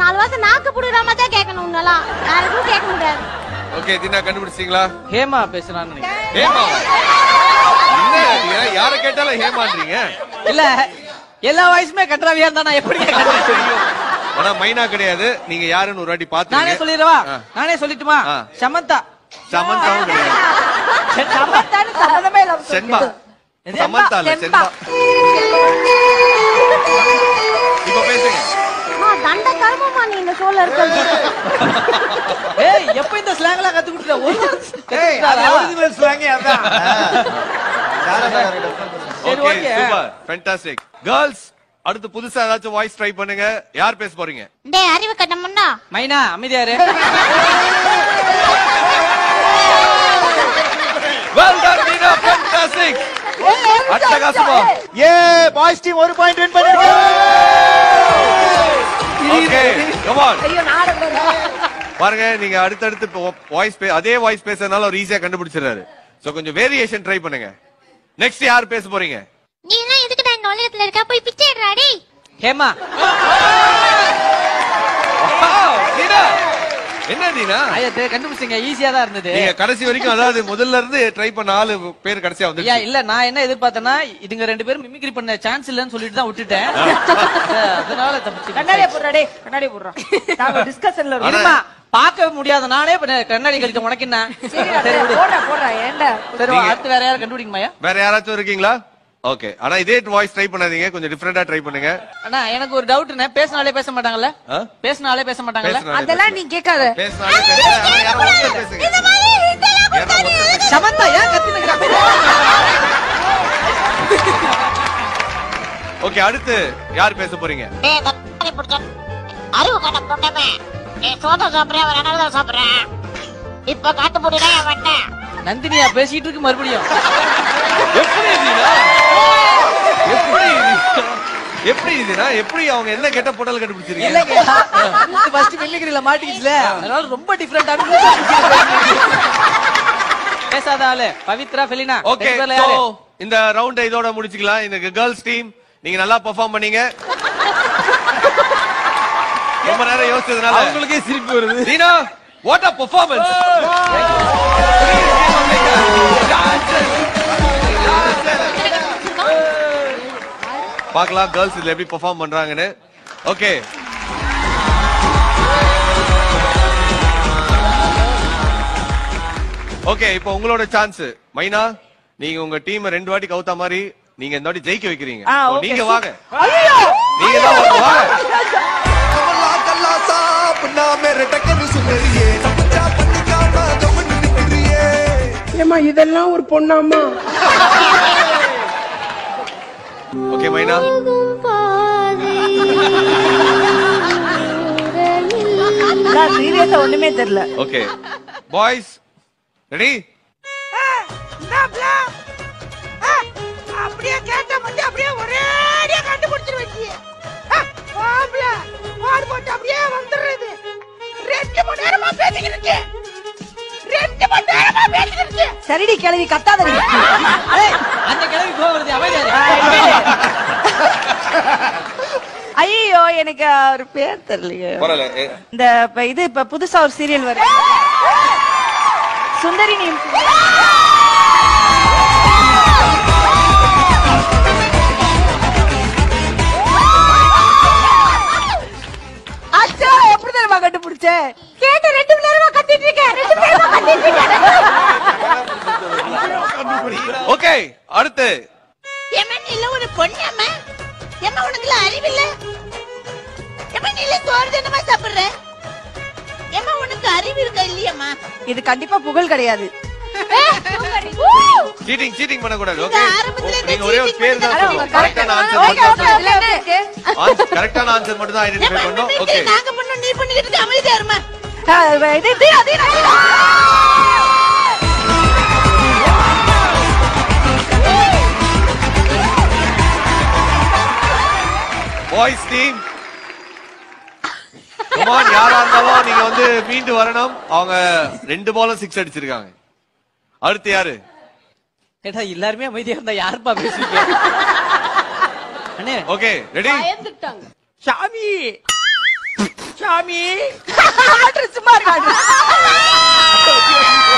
நாலு வருஷம் நாக்கு புடுற மாதிரி தான் கேட்கணும் உன்னெல்லாம் வேற எதுவும் கேட்க முடியாது ஓகே தினா கண்டுபிடிச்சிங்களா ஹேமா பேசுறான்னு நினைக்கிறேன். ஹேமா என்ன நீங்க யார கேட்டாலும் ஹேமான்றீங்க இல்ல எல்லா வயசுமே கட்டுறாவியா இருந்தா நான் எப்படி கண்டுபிடிச்சேன்? ஆனா மைனா கிடையாது நீங்க யாருன்னு ஒரு வாட்டி நானே பாத்துங்க சொல்லிடுவா ஆ. நானே சொல்லட்டுமா ஆ. சமந்தா சமந்தாவும் கிடையாது சமத்தான்னு சம்மதமே இல்லாம செண்பா எது? சமந்தா இல்ல செம்பா. செண்பா இப்ப பேசுங்க அம்மா தண்ட கருமமா நீ இந்த ஷோல இருக்கிறது ஏய் எப்ப இந்த ஸ்லாங் எல்லாம் கத்து கொடுத்துட்ட ஒரு ஏய் அது ஒரிஜினல் ஸ்லாங்கே அதான் சரி, okay okay. Super fantastic girls அடுத்து புதுசா ஏதாச்சும் வாய்ஸ் ட்ரை பண்ணுங்க யார் பேச போறீங்க டேய் அறிவு கட்ட முன்னா மைனா அமைதியாரு வெல் டன் மீனா ஃபேண்டாஸ்டிக் அட்டகாசமா ஏ பாய்ஸ் டீம் ஒரு பாயிண்ட் வின் பண்ணிருக்காங்க ஓகே கம் ஆன் ஐயோ நாடகம் பாருங்க நீங்க அடுத்தடுத்து வாய்ஸ் அதே வாய்ஸ் பேசுறதுனால அவர் ஈஸியா கண்டுபிடிச்சிடுறாரு சோ கொஞ்சம் வேரியேஷன் ட்ரை பண்ணுங்க நெக்ஸ்ட் யார் பேச போறீங்க நீ எல்லாம் எதுக்குடா இந்த உலகத்துல இருக்க போய் பிச்சை எடுறா டேய் ஹேமா Wow, தீனா என்ன தீனா ஐயா தெ- கண்டுபிடிச்சீங்க ஈஸியா தான் இருந்தது நீங்க கடைசி வரைக்கும் அதாவது முதல்ல இருந்து ட்ரை பண்ண ஆளு பேர் கடைசியா வந்து ஐயா இல்ல நான் என்ன எதிர்பார்த்தேன்னா இதுங்க ரெண்டு பேரும் மிமிக்ரி பண்ண சான்ஸ் இல்லன்னு சொல்லிட்டு தான் விட்டுட்டேன் அதனால தப்பிச்சு கண்ணாடியை போடுறா டேய் கண்ணாடியை போடுறா நாங்க டிஸ்கஷன்ல இருக்கோம் இருமா பார்க்க முடியாத நானே இப்ப கண்ணாடி கழிக்க உனக்கு என்ன சரிடா, சரி விடு. போடுறா போடுறா ஏன்டா சரி வா, அடுத்து வேற யாரும் கண்டுபிடிக்குமாயா வேற யாராச்சும் இருக்கீங்களா ஓகே ஆனா இதே வாய்ஸ் ட்ரை பண்ணாதீங்க கொஞ்சம் டிஃபரெண்டா ட்ரை பண்ணுங்க அண்ணா எனக்கு ஒரு டவுட்னே பேசினாலே பேச மாட்டாங்கல்ல ஆ? பேசினாலே பேச மாட்டாங்கல்ல பேசுனாலே அதெல்லாம் நீ கேட்காத பேசினாலே பேசுங்க. ஆனா யாரோ ஒருத்தர் பேசுங்க. யாரோ ஒருத்தர் பேசுங்க. சமந்தா ஏன் கத்தினுக்கிறா ஓகே அடுத்து யார் பேச போறீங்க டேய் கத்தாடி புடிச்ச அறிவு கட்ட பொண்ணமே நீ சோதா சாப்பிடுறியா அவன் என்ன சாப்பிடுறேன் இப்ப காட்டு முடியல அவன் நந்தினியா பேசிட்டு இருக்கு மறுபடியும் எப்படி இதுனா எப்படி இது? எப்படி இதுனா எப்படி அவங்க என்ன கெட்ட போட்டாலும் கண்டுபிடிச்சிருக்கீங்க இல்லைங்க ஃபர்ஸ்ட் மிமிக்ரில மாட்டிக்கிச்சுல அதனால ரொம்ப டிஃபரெண்டான பேசாத ஆளு பவித்ரா ஃபெலினா ஓகே ரெண்டு பேர்ல யாரு இந்த ரவுண்ட இதோட முடிச்சுக்கலாம் இந்த கேர்ள்ஸ் டீம் நீங்க நல்லா பெர்ஃபார்ம் பண்ணீங்க ரொம்ப நேரம் யோசிச்சதுனால அவங்களுக்கே சிரிப்பு வருது தீனா வாட் அ பெர்ஃபார்மன்ஸ் பார்க்கலாம் கேர்ள்ஸ் இதுல எப்படி பெர்ஃபார்ம் பண்றாங்கன்னு ஓகே ஓகே இப்போ உங்களோட சான்ஸ் மைனா நீங்க உங்க டீம் ரெண்டு வாட்டி கவுத்தா மாதிரி நீங்க இந்த வாட்டி ஜெயிக்க வைக்கிறீங்க ஆ, So, okay, நீங்க super. வாங்க நீங்க தான் வாங்க, வாங்க கமலா கல்லா சாப்பிட்டா மேர டக்குன்னு சுந்தரியே தப்பிச்சா பண்ணிக்காம கவனி நிற்கிறியே ஏமா இதெல்லாம் ஒரு பொண்ணாமா ஓகே மைனா சீரியஸா ஒண்ணுமே தெரியல ஓகே பாய்ஸ் ரெடி அப்படியே கேட்ட மட்டும் அப்படியே ஒரேடியா கண்டுபிடிச்சிரு வச்சி மாடு போட்டு அப்படியே வந்துடுறது ரெண்டு மணி நேரமா பேசிக்கிட்டு ரெண்டு மணி நேரமா பேசிக்கிட்டு சரிடி கிளவி கத்தாதடி ஏய், அந்த கிழவி கோவம் வருது அமைதியாரு ஐயோ எனக்கு ஒரு பேர் தெரியலையே பரவாயில்ல ஏ, இந்த இப்ப இது இப்ப புதுசா ஒரு சீரியல் வருது சுந்தரி நீ அச்சா எப்படி தெரியுமா கண்டுபிடிச்ச கேட்ட ரெண்டு மணி நேரமா கத்திட்டு இருக்கேன் ரெண்டு மணி நேரமா கத்திட்டு இருக்கேன் ஓகே அடுத்து ஏமா நீ இல்ல ஒரு பொண்ணாமா ஏமா உனக்குல அறிவில்ல ஏமா நீ இல்ல சோறு தானமா சாப்பிடுற ஏமா உனக்கு அறிவு இருக்கா இல்லையாம்மா இது கண்டிப்பா புகழ் கிடையாது சீட்டிங் சீட்டிங் பண்ண கூடாது இந்த ஓகே ஆரம்பத்துல இந்த நீங்க ஒரே ஒரு cheating பேர் தான் பண்ணி சொல்லணும் கரெக்டான ஆன்சர் ஓகே மட்டும் ஓகே இதுல என்ன இருக்கு கரெக்டான ஆன்சர் மட்டும் தான் ஐடென்டிஃபை ஏமா பண்ணணும் இந்த ஓகே வீட்டை நாங்க பண்ணோம் நீ பண்ணிக்கிட்டு இருக்க அமைதியா இருமா ஆ, இது தீரா தீரா தீரா பாய்ஸ் டீம் கமான் யாரா இருந்தாலும் நீங்க வந்து மீண்டு வரணும் அவங்க ரெண்டு பாலும் சிக்ஸ் அடிச்சிருக்காங்க அடுத்து யாரு ஏடா எல்லாருமே அமைதியா இருந்தா யாருப்பா பேசுவீங்க அண்ணே ஓகே ரெடி சாமி சாமி ஆர்டர் சும்மா இருக்காடு